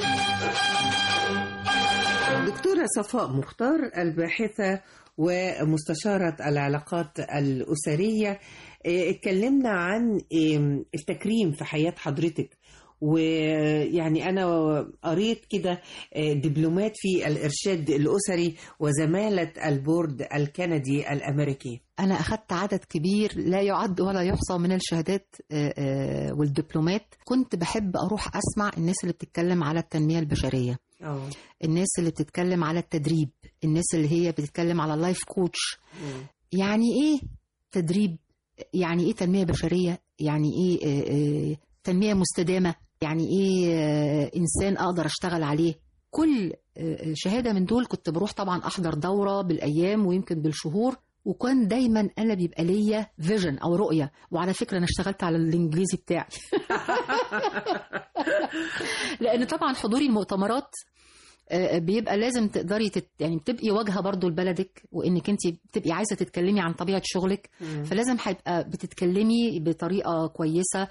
دكتورة صفاء مختار الباحثة ومستشارة العلاقات الأسرية إيه، اتكلمنا عن إيه، التكريم في حياة حضرتك ويعني أنا قريت كده إيه، دبلومات في الإرشاد الأسري وزمالة البورد الكندي الأمريكي أنا أخذت عدد كبير لا يعد ولا يحصى من الشهادات آه، آه، والدبلومات كنت بحب أروح أسمع الناس اللي بتتكلم على التنمية البشرية اه الناس اللي بتتكلم على التدريب الناس اللي هي بتتكلم على اللايف كوتش يعني ايه تدريب يعني ايه تنمية بشرية يعني ايه آه، آه، تنمية مستدامة يعني ايه آه، انسان اقدر اشتغل عليه كل آه، شهادة من دول كنت بروح طبعا احضر دورة بالايام ويمكن بالشهور وكان دايما انا بيبقى ليا فيجن او رؤيه وعلى فكره انا اشتغلت على الانجليزي بتاعي لان طبعا حضوري المؤتمرات آه، بيبقى لازم تقدري تت... يعني بتبقي واجهه برضو لبلدك وانك انت بتبقي عايزه تتكلمي عن طبيعه شغلك فلازم هيبقى بتتكلمي بطريقه كويسه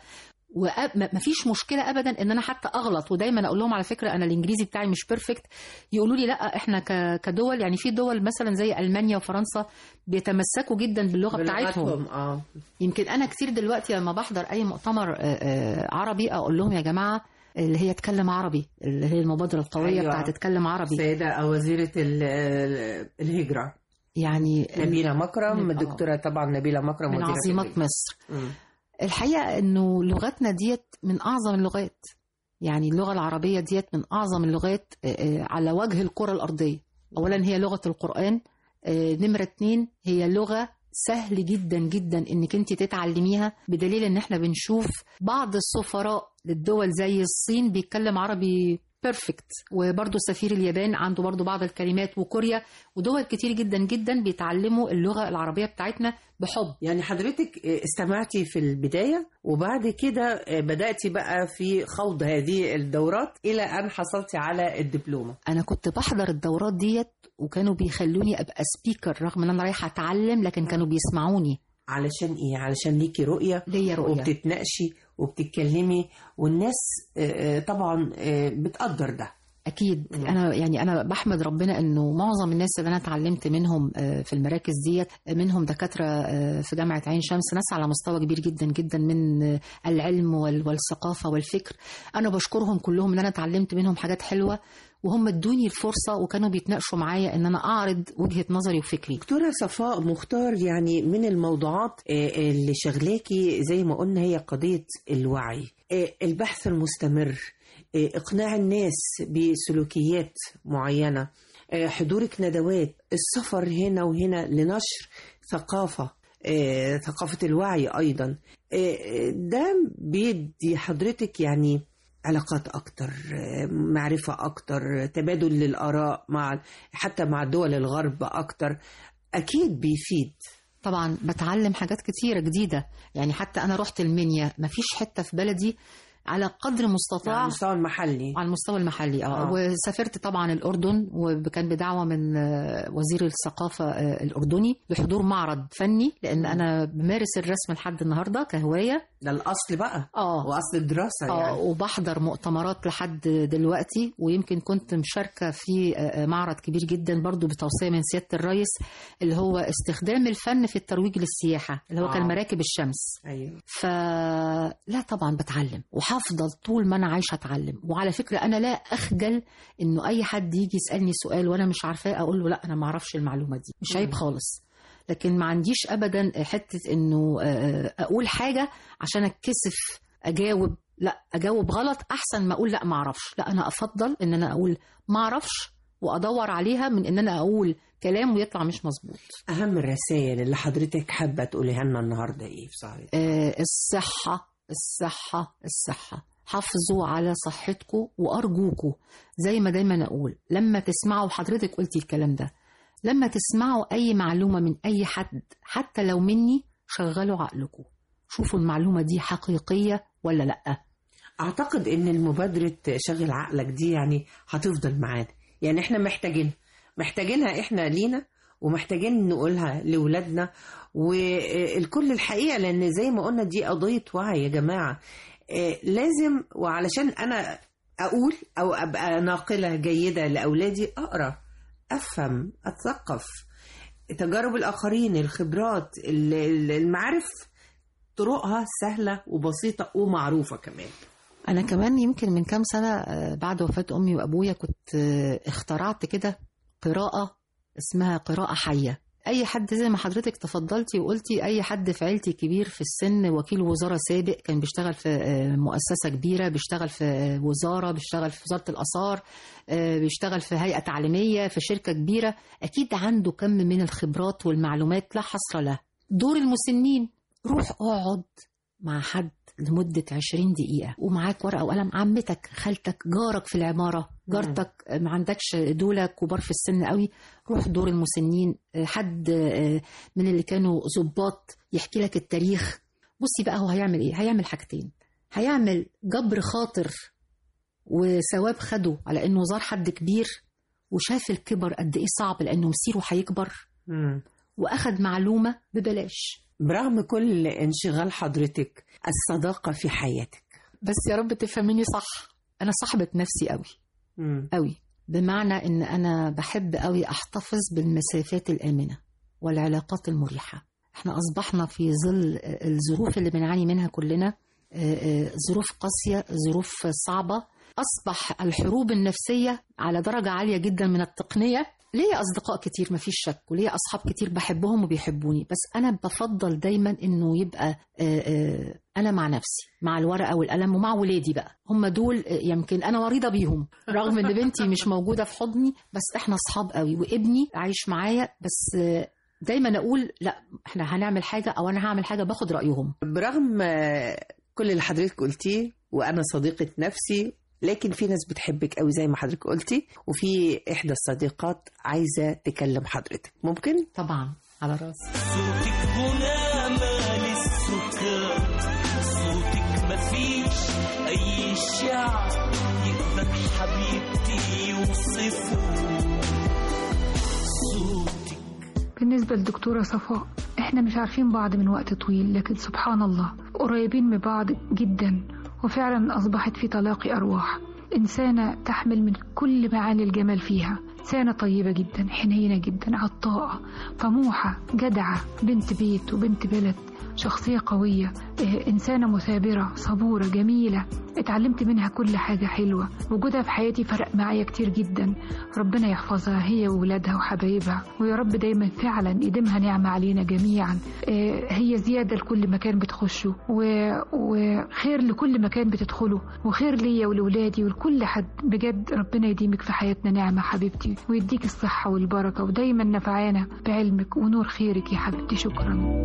ومفيش مشكله ابدا ان انا حتى اغلط ودايما اقول لهم على فكره انا الانجليزي بتاعي مش بيرفكت يقولوا لي لا احنا ك- كدول يعني في دول مثلا زي المانيا وفرنسا بيتمسكوا جدا باللغه بتاعتهم بلغتهم، اه يمكن انا كتير دلوقتي لما بحضر اي مؤتمر آه، آه، عربي اقول لهم يا جماعه اللي هي اتكلم عربي اللي هي المبادره القويه أيوة. أيوة. بتاعت اتكلم عربي سيدة وزيرة ال- ال- الهجرة يعني نبيلة مكرم آه. الدكتورة طبعا نبيلة مكرم من وزيرة عظيمات الهجرة. مصر مم. الحقيقه انه لغتنا ديت من اعظم اللغات يعني اللغه العربيه ديت من اعظم اللغات آه، آه، على وجه الكره الارضيه اولا هي لغه القران آه، نمره اتنين هي لغه سهل جدا جدا انك انت تتعلميها بدليل ان احنا بنشوف بعض السفراء للدول زي الصين بيتكلم عربي بيرفكت وبرضه سفير اليابان عنده برضه بعض الكلمات وكوريا ودول كتير جدا جدا بيتعلموا اللغه العربيه بتاعتنا بحب يعني حضرتك استمعتي في البداية وبعد كده بدأتي بقى في خوض هذه الدورات إلى أن حصلتي على الدبلومة انا كنت بحضر الدورات ديت وكانوا بيخلوني ابقى سبيكر رغم ان انا رايحه اتعلم لكن كانوا بيسمعوني علشان إيه؟ علشان ليكي رؤية ليا رؤيه وبتتناقشي وبتتكلمي والناس آه، آه، طبعا آه، بتقدر ده اكيد مم. انا يعني انا بحمد ربنا انه معظم الناس اللي انا اتعلمت منهم آه، في المراكز ديت منهم دكاتره آه، في جامعه عين شمس ناس على مستوى كبير جدا جدا من آه، العلم وال- والثقافه والفكر انا بشكرهم كلهم ان انا اتعلمت منهم حاجات حلوه وهم ادوني الفرصه وكانوا بيتناقشوا معايا ان انا اعرض وجهه نظري وفكري دكتورة صفاء مختار يعني من الموضوعات آه، اللي شغلاكي زي ما قلنا هي قضية الوعي آه، البحث المستمر آه، إقناع الناس بسلوكيات معينة آه، حضورك ندوات السفر هنا وهنا لنشر ثقافة آه، ثقافة الوعي أيضا آه، ده بيدي حضرتك يعني علاقات أكتر آه، معرفة أكتر تبادل للآراء مع حتى مع دول الغرب أكتر أكيد بيفيد طبعا بتعلم حاجات كتيرة جديدة يعني حتى أنا رحت المنيا مفيش حتة في بلدي على قدر مستطاع على المستوى المحلي على المستوى المحلي اه, آه. آه. وسافرت طبعا الأردن وكان بدعوة من آه، وزير الثقافة آه، الأردني بحضور معرض فني لأن أنا بمارس الرسم لحد النهاردة كهواية ده الأصل بقى اه وأصل الدراسة اه يعني وبحضر مؤتمرات لحد دلوقتي ويمكن كنت مشاركة في آه، معرض كبير جدا برضو بتوصية من سيادة الرئيس اللي هو استخدام الفن في الترويج للسياحة اللي هو آه. كان مراكب الشمس أيوه فلا طبعا بتعلم وهفضل طول ما انا عايشه اتعلم وعلى فكره انا لا اخجل انه اي حد يجي يسالني سؤال وانا مش عارفاه اقول له لا انا ما اعرفش المعلومه دي مش عيب مم. خالص لكن ما عنديش ابدا حته انه آه، اقول حاجه عشان اتكسف اجاوب لا اجاوب غلط احسن ما اقول لا ما اعرفش لا انا افضل ان انا اقول ما اعرفش وادور عليها من ان انا اقول كلام ويطلع مش مظبوط أهم الرسائل اللي حضرتك حابة تقوليها لنا النهاردة إيه في صحيح آه، الصحة الصحة الصحة حافظوا على صحتكم وأرجوكوا زي ما دايما أقول لما تسمعوا حضرتك قلتي الكلام ده لما تسمعوا أي معلومة من أي حد حتى لو مني شغلوا عقلكم شوفوا المعلومة دي حقيقية ولا لأ أعتقد إن المبادرة شغل عقلك دي يعني هتفضل معانا يعني إحنا محتاجينها محتاجينها إحنا لينا ومحتاجين نقولها لأولادنا والكل الحقيقة لأن زي ما قلنا دي قضية وعي يا جماعة آه، لازم وعلشان أنا أقول أو أبقى ناقلة جيدة لأولادي أقرأ أفهم أتثقف تجارب الآخرين الخبرات ال- ال- المعارف طرقها سهلة وبسيطة ومعروفة كمان أنا كمان يمكن من كام سنة آه، بعد وفاة أمي وأبويا كنت آه، اخترعت كده قراءة اسمها قراءة حية أي حد زي ما حضرتك تفضلتي وقلتي أي حد في عيلتي كبير في السن وكيل وزارة سابق كان بيشتغل في آه، مؤسسة كبيرة بيشتغل في آه، وزارة بيشتغل في وزارة الآثار آه، بيشتغل في هيئة تعليمية في شركة كبيرة أكيد عنده كم من الخبرات والمعلومات لا حصر له دور المسنين روح اقعد مع حد لمدة 20 دقيقة ومعاك ورقة وقلم عمتك خالتك جارك في العمارة جارتك ما عندكش دولة كبار في السن قوي روح دور المسنين حد من اللي كانوا ظباط يحكي لك التاريخ بصي بقى هو هيعمل ايه هيعمل حاجتين هيعمل جبر خاطر وثواب خده على انه زار حد كبير وشاف الكبر قد ايه صعب لانه مصيره هيكبر مم. واخد معلومه ببلاش برغم كل انشغال حضرتك الصداقة في حياتك بس يا رب تفهميني صح انا صاحبه نفسي قوي مم. قوي بمعنى ان انا بحب قوي احتفظ بالمسافات الامنه والعلاقات المريحه احنا اصبحنا في ظل الظروف اللي بنعاني منها كلنا آه، آه، ظروف قاسيه ظروف صعبه اصبح الحروب النفسيه على درجه عاليه جدا من التقنيه ليا اصدقاء كتير مفيش شك وليا اصحاب كتير بحبهم وبيحبوني بس انا بفضل دايما انه يبقى آه، آه، انا مع نفسي مع الورقه والقلم ومع ولادي بقى هم دول آه، يمكن انا مريضه بيهم رغم ان بنتي مش موجوده في حضني بس احنا اصحاب قوي وابني عايش معايا بس آه، دايما اقول لا احنا هنعمل حاجه او انا هعمل حاجه باخد رايهم برغم آه، كل اللي حضرتك قلتيه وانا صديقة نفسي لكن في ناس بتحبك قوي زي ما حضرتك قلتي وفي احدى الصديقات عايزة تكلم حضرتك ممكن طبعا على راسي صوتك هنا مال السكر صوتك مفيش اي شعر يقدر حبيبتي يوصفه صوتك بالنسبة للدكتورة صفاء احنا مش عارفين بعض من وقت طويل لكن سبحان الله قريبين من بعض جدا وفعلا أصبحت في تلاقي أرواح إنسانة تحمل من كل معاني الجمال فيها إنسانة طيبة جدا حنينة جدا عطاءة طموحة جدعة بنت بيت وبنت بلد شخصية قوية إيه، إنسانة مثابرة صبورة جميلة اتعلمت منها كل حاجة حلوة وجودها في حياتي فرق معايا كتير جدا ربنا يحفظها هي وولادها وحبايبها ويا رب دايما فعلا يديمها نعمة علينا جميعا إيه، هي زيادة لكل مكان بتخشه و- وخير لكل مكان بتدخله وخير ليا ولولادي ولكل حد بجد ربنا يديمك في حياتنا نعمة حبيبتي ويديك الصحة والبركة ودايما نفعانا بعلمك ونور خيرك يا حبيبتي شكرا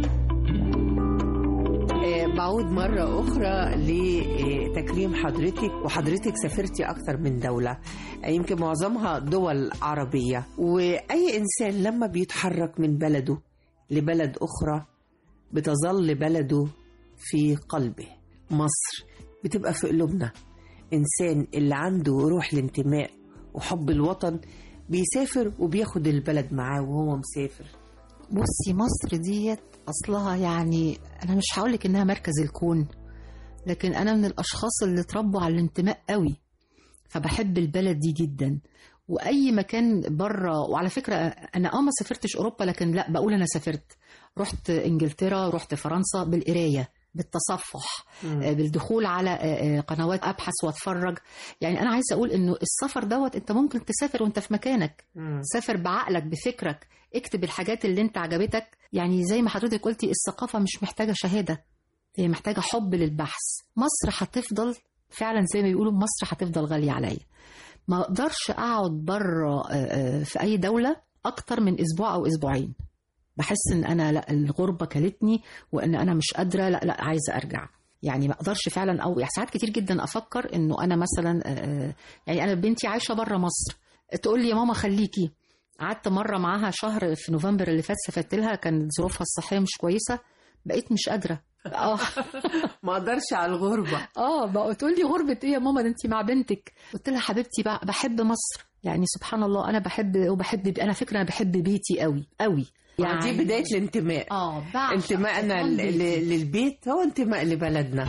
آه، بعود مرة أخرى لتكريم حضرتك وحضرتك سافرتي أكثر من دولة آه، يمكن معظمها دول عربية وأي إنسان لما بيتحرك من بلده لبلد أخرى بتظل بلده في قلبه مصر بتبقى في قلوبنا إنسان اللي عنده روح الانتماء وحب الوطن بيسافر وبياخد البلد معاه وهو مسافر بصي مصر ديت اصلها يعني انا مش هقولك انها مركز الكون لكن انا من الاشخاص اللي اتربوا على الانتماء قوي فبحب البلد دي جدا واي مكان بره وعلى فكره انا اه ما سافرتش اوروبا لكن لا بقول انا سافرت رحت انجلترا رحت فرنسا بالقرايه بالتصفح آه، بالدخول على آه، آه، قنوات ابحث واتفرج يعني انا عايزه اقول انه السفر دوت انت ممكن تسافر وانت في مكانك سافر بعقلك بفكرك اكتب الحاجات اللي انت عجبتك يعني زي ما حضرتك قلتي الثقافة مش محتاجة شهادة هي محتاجة حب للبحث مصر هتفضل فعلا زي ما بيقولوا مصر هتفضل غالية عليا ما اقدرش اقعد بره في اي دولة اكتر من اسبوع او اسبوعين بحس ان انا لا الغربة كلتني وان انا مش قادرة لا لا عايزة ارجع يعني ما اقدرش فعلا او يعني ساعات كتير جدا افكر انه انا مثلا آه، يعني انا بنتي عايشه بره مصر تقول لي يا ماما خليكي قعدت مره معاها شهر في نوفمبر اللي فات سافرت لها كانت ظروفها الصحيه مش كويسه بقيت مش قادره اه ما اقدرش على الغربة اه بقى تقول لي غربه ايه يا ماما ده انت مع بنتك قلت لها حبيبتي بقى بحب مصر يعني سبحان الله انا بحب وبحب انا فكره انا بحب بيتي قوي قوي يعني دي بداية الانتماء اه بعشق انتمائنا حيطان ل- بيتي. ل- للبيت هو انتماء لبلدنا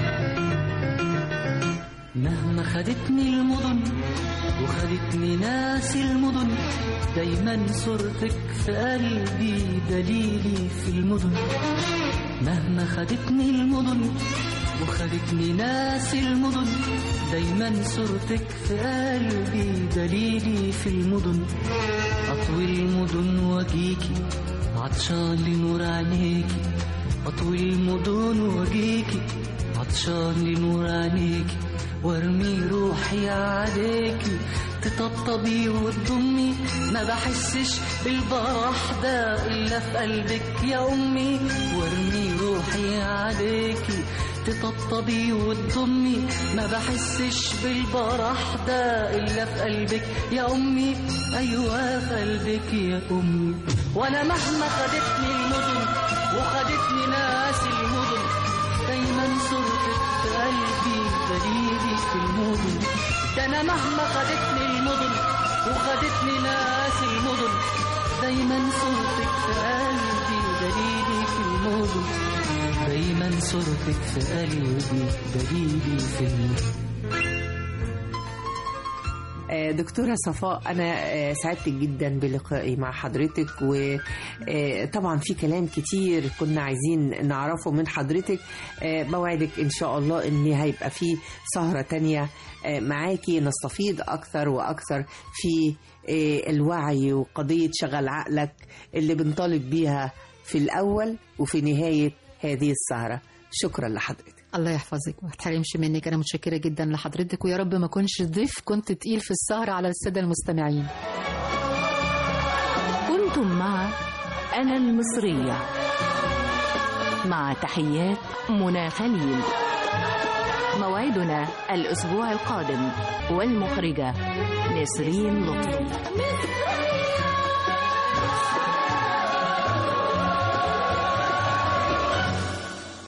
مهما خدتني المدن وخدتني ناس المدن دايما صورتك في قلبي دليلي في المدن مهما خدتني المدن وخدتني ناس المدن دايما صورتك في قلبي دليلي في المدن أطوي المدن واجيكي عطشان لنور عينيكي أطوي المدن واجيكي عطشان لنور عينيكي وارمي روحي عليكي تطبطبي وتضمي ما بحسش بالفرح ده الا في قلبك يا امي وارمي روحي عليكي تطبطبي وتضمي ما بحسش بالفرح ده الا في قلبك يا امي ايوه في قلبك يا امي وانا مهما خدتني المدن وخدتني ناس المدن دايما صورتك في قلبي دليلي في المدن ده انا مهما خدتني المدن وخدتني ناس المدن دايما صورتك في قلبي دليلي في المدن دايما صورتك في قلبي دليلي في المدن آه، دكتورة صفاء أنا آه، سعدت جدا بلقائي مع حضرتك وطبعا في كلام كتير كنا عايزين نعرفه من حضرتك آه، بوعدك إن شاء الله إن هيبقى في سهرة تانية آه، معاكي نستفيض أكثر وأكثر في آه، الوعي وقضية شغل عقلك اللي بنطالب بيها في الأول وفي نهاية هذه السهرة شكرا لحضرتك الله يحفظك وما تحرمش منك انا متشكره جدا لحضرتك ويا رب ما كنش ضيف كنت تقيل في السهره على الساده المستمعين كنتم مع أنا المصرية مع تحيات منى خليل موعدنا الأسبوع القادم والمخرجة نسرين لطفي